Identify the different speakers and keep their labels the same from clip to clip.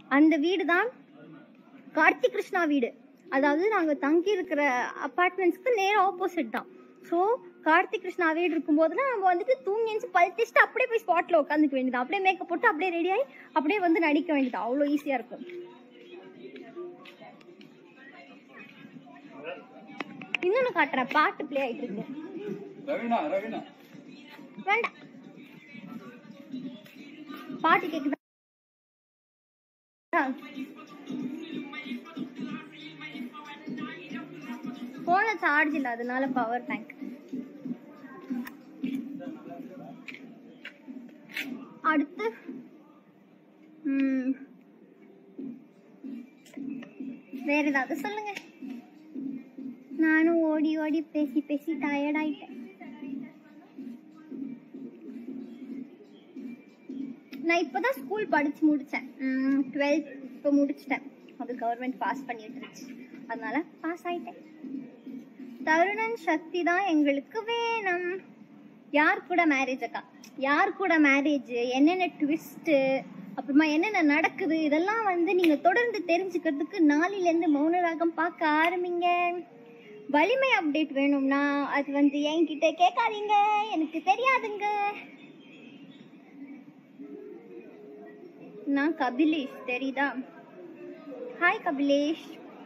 Speaker 1: அந்த வீடு தான் கார்த்திக் கிருஷ்ணா வீடு அதாவது நாங்க தங்கி இருக்கிற அப்பார்ட்மெண்ட்ஸ்க்கு நேர ஆப்போசிட் தான் ஸோ கார்த்திக் கிருஷ்ணா வீடு இருக்கும்போதுலாம் நம்ம வந்துட்டு தூங்கி எழுந்து பல் தேய்ச்சிட்டு அப்படியே போய் ஸ்பாட்ல உட்காந்துக்க வேண்டியது அப்படியே மேக்கப் போட்டு அப்படியே ரெடி ஆகி அப்படியே வந்து நடிக்க வேண்டியது அவ்வளோ ஈஸியா இருக்கும் இன்னொன்னு காட்டுறேன் பாட்டு ப்ளே ஆயிட்டு இருக்கு
Speaker 2: ரவீனா ரவீனா
Speaker 1: வேண்டாம் பாட்டு கேக்குதா போன சார்ஜ் இல்ல அதனால பவர் பேங்க் அடுத்து ம், வேற ஏதாவது சொல்லுங்க நானும் ஓடி ஓடி பேசி பேசி டயர்ட் ஆயிட்டேன் நான் இப்பதான் ஸ்கூல் படிச்சு முடிச்சேன் டுவெல்த் இப்போ முடிச்சிட்டேன் அது கவர்மெண்ட் பாஸ் பண்ணி விட்டுருச்சு அதனால பாஸ் ஆயிட்டேன் தருணன் சக்தி தான் எங்களுக்கு வேணும் யார் கூட மேரேஜ் அக்கா யார் கூட மேரேஜ் என்னென்ன ட்விஸ்ட் அப்புறமா என்னென்ன நடக்குது இதெல்லாம் வந்து நீங்க தொடர்ந்து தெரிஞ்சுக்கிறதுக்கு நாளையில இருந்து மௌன ராகம் பார்க்க ஆரம்பிங்க வலிமை அப்டேட் வேணும்னா அது வந்து என்கிட்ட கேட்காதீங்க எனக்கு தெரியாதுங்க நான் கபிலேஷ் தெரியுதா ஹாய் கபிலேஷ்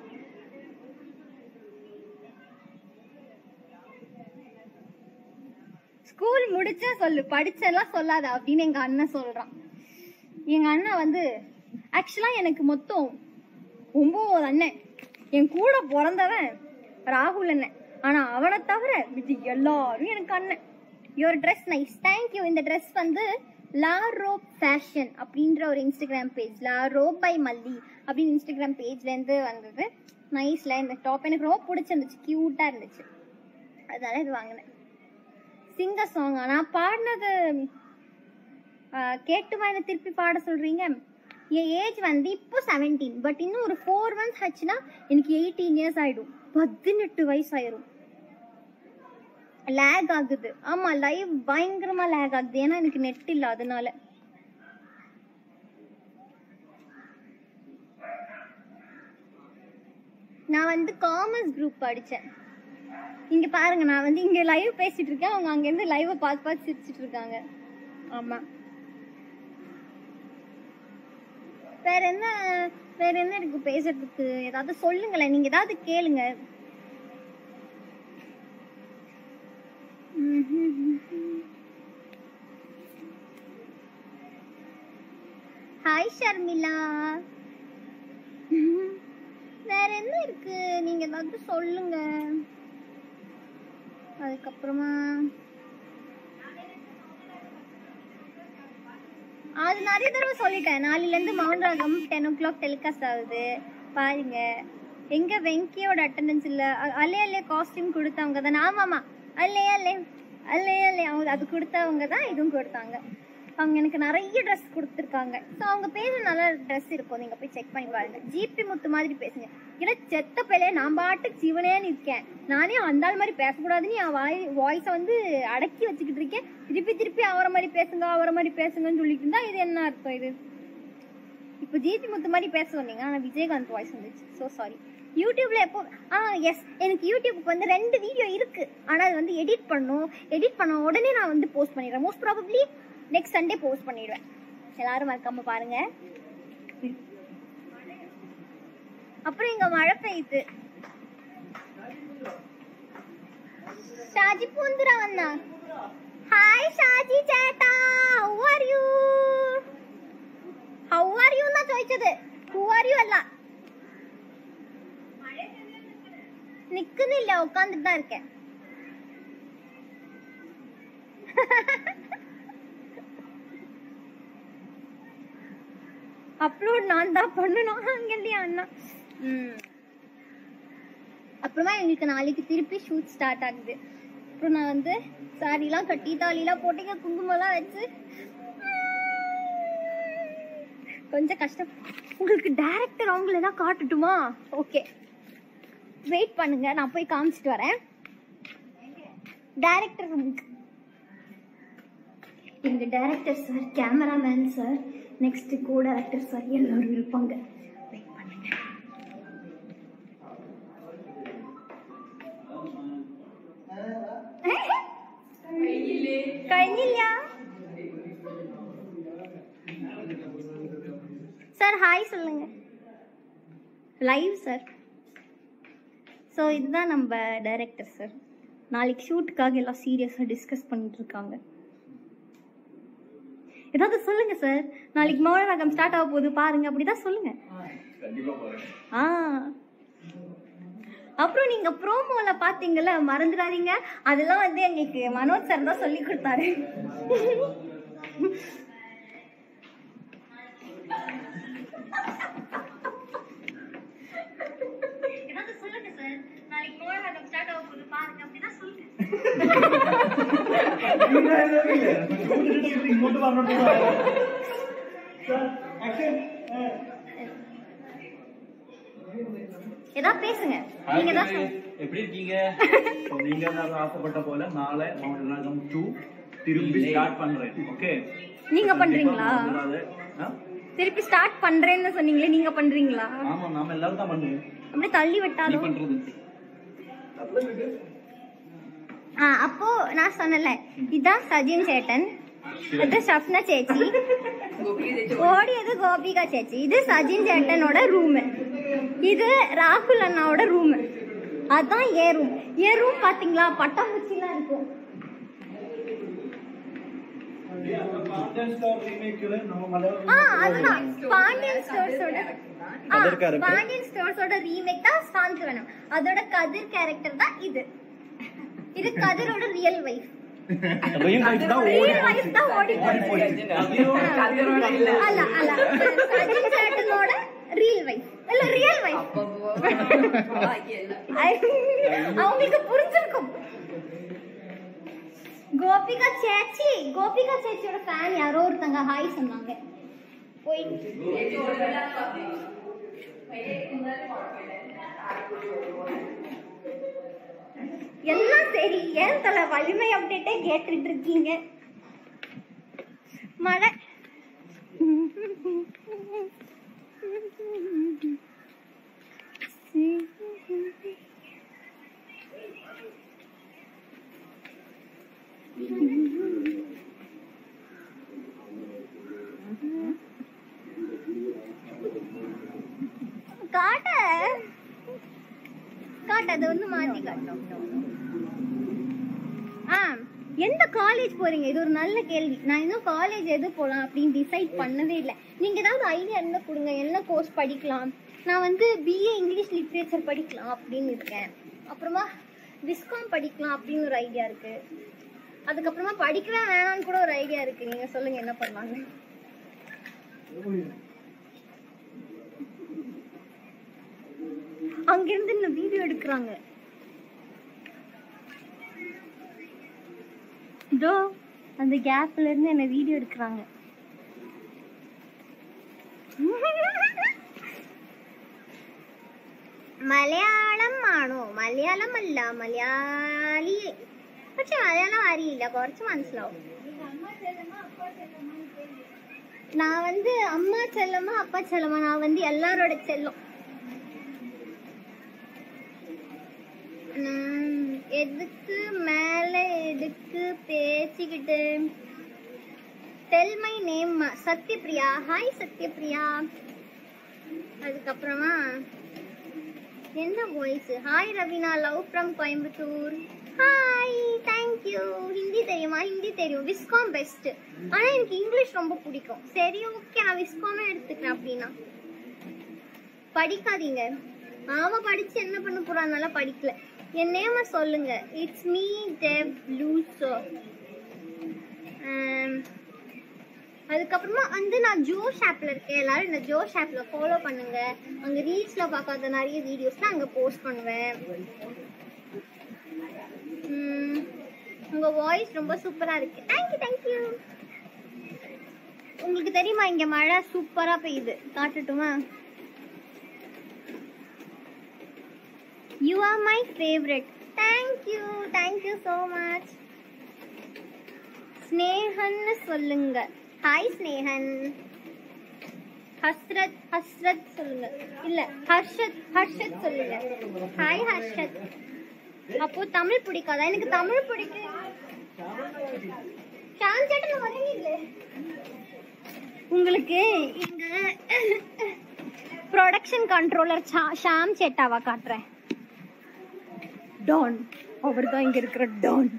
Speaker 1: ஸ்கூல் முடிச்சா சொல்லு படிச்செல்லாம் சொல்லாத அப்படின்னு எங்க அண்ணன் சொல்றான் எங்க அண்ணன் வந்து ஆக்சுவலா எனக்கு மொத்தம் ஒன்பது அண்ணன் என் கூட பிறந்தவன் ராகுல் அண்ணன் ஆனா அவனை தவிர இது எல்லாரும் எனக்கு அண்ணன் யுவர் ட்ரெஸ் நைஸ் தேங்க்யூ இந்த ட்ரெஸ் வந்து லா ரோப் ஃபேஷன் அப்படின்ற ஒரு Instagram page la robe by Malli அப்படின்னு இன்ஸ்டாகிராம் பேஜ்லேருந்து வந்தது நைஸ்ல இந்த டாப் எனக்கு ரொம்ப பிடிச்சிருந்துச்சு க்யூட்டாக இருந்துச்சு அதனால இது வாங்கினேன் சிங்க சாங் நான் பாடினது ஆஹ், கேட்டுமா என்ன திருப்பி பாட சொல்றீங்க என் ஏஜ் வந்து இப்போ செவன்டீன் பட் இன்னும் ஒரு ஃபோர் மந்த்ஸ் ஆச்சுன்னா எனக்கு எயிட்டீன் இயர்ஸ் ஆயிடும் பதினெட்டு வயசு ஆயிரும் லேக் ஆகுது ஆமா லைவ் பயங்கரமா லேக் ஆகுது ஏன்னா எனக்கு நெட் இல்ல அதனால நான் வந்து காமர்ஸ் குரூப் படிச்சேன் இங்க பாருங்க நான் வந்து இங்க லைவ் பேசிட்டு இருக்கேன் அவங்க அங்க இருந்து லைவ் பார்த்து பார்த்து சிரிச்சிட்டு இருக்காங்க ஆமா வேற என்ன வேற என்ன இருக்கு பேசுறதுக்கு ஏதாவது சொல்லுங்களேன் நீங்க ஏதாவது கேளுங்க ஹாய் ஷர்மிளா வேற என்ன இருக்கு நீங்க ஏதாவது சொல்லுங்க அதுக்கப்புறமா அது நிறைய தடவை சொல்லிட்டேன் நாளையில இருந்து மவுண்ட் ராகம் டென் ஓ கிளாக் டெலிகாஸ்ட் ஆகுது பாருங்க எங்க வெங்கியோட அட்டெண்டன்ஸ் இல்ல அ- அல்லே அல்லே காஸ்டியூம் கொடுத்தவங்க தான் ஆமாமா அல்லே அல்லே அல்லே அல்லே அவங்க அது கொடுத்தவங்க தான் இதுவும் கொடுத்தாங்க அவங்க எனக்கு நிறைய ட்ரெஸ் கொடுத்துருக்காங்க ஸோ அவங்க பேஜ் நல்ல ட்ரெஸ் இருக்கும் நீங்க போய் செக் பண்ணி பாருங்க ஜிபி முத்து மாதிரி பேசுங்க ஏன்னா செத்த பிள்ளைய நான் பாட்டுக்கு சிவனே நிற்கேன் நானே அந்த ஆள் மாதிரி பேசக்கூடாதுன்னு என் வாய் வாய்ஸை வந்து அடக்கி வச்சுக்கிட்டு இருக்கேன் திருப்பி திருப்பி அவரை மாதிரி பேசுங்க அவரை மாதிரி பேசுங்கன்னு சொல்லிட்டு இருந்தா இது என்ன அர்த்தம் இது இப்போ ஜிபி முத்து மாதிரி பேச சொன்னீங்க ஆனால் விஜயகாந்த் வாய்ஸ் வந்துச்சு ஸோ சாரி யூடியூப்ல எப்போ ஆ எஸ் எனக்கு யூடியூப்க்கு வந்து ரெண்டு வீடியோ இருக்கு ஆனால் அது வந்து எடிட் பண்ணும் எடிட் பண்ண உடனே நான் வந்து போஸ்ட் பண்ணிடுறேன் most probably next Sunday post பண்ணிடுவேன் எல்லாரும் மறக்காம பாருங்க அப்புறம் இங்க மழை பெய்யுது ഷാജി പൂന്തുറ വന്ന ഹായ് ഷാജി ചേട്ടാ how are you how are you എന്നാ ചോദിച്ചത് ഹു ആർ യു അല്ല നിക്കുന്നില്ല ഉட்காந்துட்டு தான் இருக்கேன் அப்லோட் நான் தான் பண்ணணும் அங்கே அண்ணா ம் அப்புறமா எங்களுக்கு நாளைக்கு திருப்பி ஷூட் ஸ்டார்ட் ஆகுது அப்புறம் நான் வந்து சாரிலாம் கட்டி தாலிலாம் போட்டு குங்குமம்லாம் வச்சு கொஞ்சம் கஷ்டம் உங்களுக்கு டேரக்டர் அவங்கள தான் காட்டட்டுமா ஓகே வெயிட் பண்ணுங்க நான் போய் காமிச்சிட்டு வரேன் டேரக்டர் ரூமுக்கு எங்க director sir cameraman sir next கூட ஆக்டர்ஸ் எல்லாரும் இருப்பாங்க வெயிட் பண்ணுங்க കഴിഞ്ഞില്ല சார் ஹாய் சொல்லுங்க லைவ் சார் ஸோ இதுதான் நம்ம டைரக்டர் சார் நாளைக்கு ஷூட்டுக்காக எல்லாம் சீரியஸாக டிஸ்கஸ் பண்ணிட்டு இருக்காங்க ஏதாவது சொல்லுங்க சார் நாளைக்கு மௌனராகம் ஸ்டார்ட் ஆக போகுது பாருங்க அப்படிதான் சொல்லுங்க
Speaker 2: கண்டிப்பா பாருங்க
Speaker 1: ஆ அப்புறம் நீங்க ப்ரோமோல பாத்தீங்கல்ல மறந்துடாதீங்க அதெல்லாம் வந்து எங்களுக்கு மனோஜ் சார் தான் சொல்லி கொடுத்தாரு ஏதாவது சொல்லுங்க சார் நாளைக்கு மௌனராகம் ஸ்டார்ட் ஆக போகுது பாருங்க அப்படிதான் சொல்லுங்க
Speaker 3: ഇങ്ങോട്ട് പറഞ്ഞോട്ട്
Speaker 1: ஏதாவது பேசுங்க நீங்க தான் சொல்லுங்க.
Speaker 3: எப்படி இருக்கீங்க So, நீங்க எல்லாரும் ஆசைப்பட்ட போல நாளை மௌனராகம் டூ திரும்பி ஸ்டார்ட் பண்றேன் ஓகே
Speaker 1: நீங்க பண்றீங்களா
Speaker 3: ஆ?
Speaker 1: திருப்பி ஸ்டார்ட் பண்றேன்னு சொன்னீங்களே நீங்க பண்றீங்களா
Speaker 3: ஆமா நாம எல்லாரும் தான் பண்றோம்
Speaker 1: அப்படியே தள்ளி
Speaker 3: நீ
Speaker 1: விட்டாலும்
Speaker 3: பண்றது
Speaker 1: ആ അപ്പോ ഞാൻ சொன்னல ഇതാ സജിൻ ചേട്ടൻ ഇത് ഷഫ്ന ചേച്ചി ഓടിയത് ഗോപിക ചേച്ചി ഇത് സജിൻ ചേട്ടனோட ரூம் இது ராகுல் அண்ணாவோட ரூம் அதான் ஏ ரூம் ஏ ரூம் பாத்தீங்களா பட்டாம்பூச்சிலாம் இருக்கும் ஆ அதுதான் பாண்டியன் ஸ்டோர்ஸோட ஆ,
Speaker 3: கதிர் character.
Speaker 1: பாண்டியன் ஸ்டோர்ஸோட ரீமேக் தான் சாந்திவனம் அதோட கதிர் கேரக்டர் தான் இது இது கதிரோட ரியல் வைஃப்
Speaker 3: Real life தான் ஓடி
Speaker 1: ரியல் வைஃப் தான் ஓடி போச்சு அல்ல அல்ல சச்சின் சேட்டனோட ரியல் வைஃப் இல்ல ரியல் வைஃப் அவங்களுக்கு புரிஞ்சிருக்கும் கோபிகா சேச்சி கோபிகா சேச்சியோட ஃபேன் யாரோ ஒருத்தங்க ஹாய் சொன்னாங்க போயிட்டு எல்லாம் சரி ஏன் தல வலிமை அப்டேட்டே கேட்டுட்டு இருக்கீங்க மழை காட்ட காட்டு அதை வந்து மாத்தி காட்டும் ஆ எந்த காலேஜ் போறீங்க இது ஒரு நல்ல கேள்வி நான் இன்னும் காலேஜ் எது போலாம் அப்படின்னு டிசைட் பண்ணவே இல்லை நீங்க ஏதாவது ஐடியா இருந்தா கொடுங்க என்ன கோர்ஸ் படிக்கலாம் நான் வந்து பிஏ இங்கிலீஷ் லிட்ரேச்சர் படிக்கலாம் அப்படின்னு இருக்கேன் அப்புறமா விஸ்காம் படிக்கலாம் அப்படின்னு ஒரு ஐடியா இருக்கு அதுக்கப்புறமா படிக்கவே வேணாம்னு கூட ஒரு ஐடியா இருக்கு நீங்க சொல்லுங்க என்ன பண்ணலாம்னு அங்கிருந்து இந்த வீடியோ எடுக்கிறாங்க இதோ அந்த கேப்ல இருந்து என்ன வீடியோ எடுக்கிறாங்க മലയാളം ആണോ മലയാളം അല്ല മലയാളി പക്ഷെ മലയാളം അറിയില്ല കുറച്ച് മനസ്സിലാവും நான் வந்து அம்மா செல்லமா அப்பா செல்லமா நான் வந்து எல்லாரோட செல்லம் உம், எதுக்கு மேல எதுக்கு பேசிக்கிட்டு tell my name Sathyapriya hi Sathyapriya அதுக்கப்புறமா என்ன voice hi Raveena love from Coimbatore hi thank you Hindi தெரியுமா ஹிந்தி தெரியும் விஸ்காம் பெஸ்ட் ஆனா எனக்கு இங்கிலீஷ் ரொம்ப பிடிக்கும் சரி ஓகே நான் விஸ்காமே எடுத்துக்கிறேன் அப்படின்னா படிக்காதீங்க அவன் படிச்சு என்ன பண்ண போறான்னால படிக்கல என் நேம சொல்லுங்க இட்ஸ் மீ டெவ் லூசோ அதுக்கப்புறமா வந்து நான் ஜோஷ் ஆப்ல இருக்கேன் எல்லாரும் இந்த ஜோஷ் ஆப்ல ஃபாலோ பண்ணுங்க அங்க ரீல்ஸ்ல பார்க்காத நிறைய வீடியோஸ்லாம் அங்க போஸ்ட் பண்ணுவேன் உம், உங்க வாய்ஸ் ரொம்ப சூப்பரா இருக்கு தேங்க்யூ தேங்க்யூ உங்களுக்கு தெரியுமா இங்க மழை சூப்பரா பெய்யுது காட்டட்டுமா you are my favourite thank you thank you so much ஸ்னேகன்னு சொல்லுங்க ஹாய் ஸ்னேகன் ஹஸ்ரத் ஹஸ்ரத் சொல்லுங்க இல்ல ஹர்ஷத் ஹர்ஷத் சொல்லுங்க ஹாய் ஹர்ஷத் அப்போ தமிழ் பிடிக்காதா எனக்கு தமிழ் பிடிக்கும் ஷாம் சேட்டன் வரீங்களே உங்களுக்கு இங்க ப்ரொடக்ஷன் கண்ட்ரோலர் ஷாம் சேட்டாவா காட்டுறேன் டான் அவர் தான் இங்க இருக்கிற டான்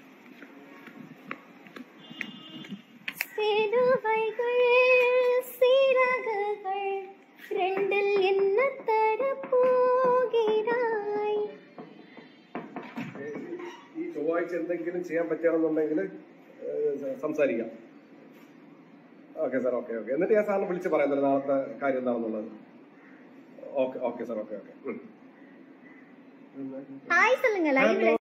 Speaker 1: சேதுவைகள் சீரகங்கள் ரெண்டில் என்ன தர போகிறாய்
Speaker 4: ഈ ചൊവ്വാഴ്ച എന്തെങ്കിലും ചെയ്യാൻ പറ്റുകയാണെന്നുണ്ടെങ്കിൽ സംസാരിക്കാം ഓക്കെ സാർ ഓക്കെ ഓക്കെ എന്നിട്ട് ഞാൻ സാറിന് വിളിച്ച് പറയാം എന്തായാലും നാളത്തെ കാര്യം എന്താണെന്നുള്ളത് okay okay sir okay okay
Speaker 1: hi சொல்லுங்க லைவ்ல